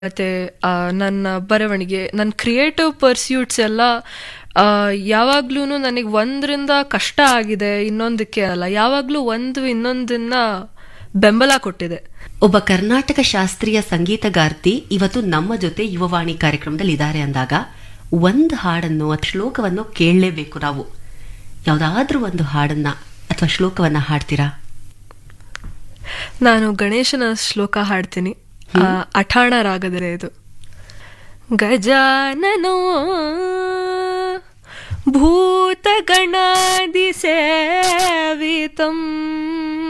ಮತ್ತೆ ಆ, ನನ್ನ ಬರವಣಿಗೆ ನನ್ನ ಕ್ರಿಯೇಟಿವ್ ಪರ್ಸ್ಯೂಟ್ಸ್ ಎಲ್ಲ ಯಾವಾಗ್ಲೂ ನನಗೆ ಒಂದರಿಂದ ಕಷ್ಟ ಆಗಿದೆ ಇನ್ನೊಂದಕ್ಕೆ ಅಲ್ಲ ಯಾವಾಗ್ಲೂ ಒಂದು ಇನ್ನೊಂದನ್ನ ಬೆಂಬಲ ಕೊಟ್ಟಿದೆ ಒಬ್ಬ ಕರ್ನಾಟಕ ಶಾಸ್ತ್ರೀಯ ಸಂಗೀತಗಾರ್ತಿ ಇವತ್ತು ನಮ್ಮ ಜೊತೆ ಯುವವಾಣಿ ಕಾರ್ಯಕ್ರಮದಲ್ಲಿ ಇದ್ದಾರೆ ಅಂದಾಗ ಒಂದು ಹಾಡನ್ನು ಅಥವಾ ಶ್ಲೋಕವನ್ನು ಕೇಳಲೇಬೇಕು ನಾವು ಯಾವುದಾದ್ರೂ ಒಂದು ಹಾಡನ್ನ ಅಥವಾ ಶ್ಲೋಕವನ್ನ ಹಾಡ್ತೀರಾ ನಾನು ಗಣೇಶನ ಶ್ಲೋಕ ಹಾಡ್ತೀನಿ ಆ, ಅಠಾಣ ರಾಗದರೆ ಇದು ಗಜಾನನೋ ಭೂತಗಣಾದಿ ಸೇವಿತಂ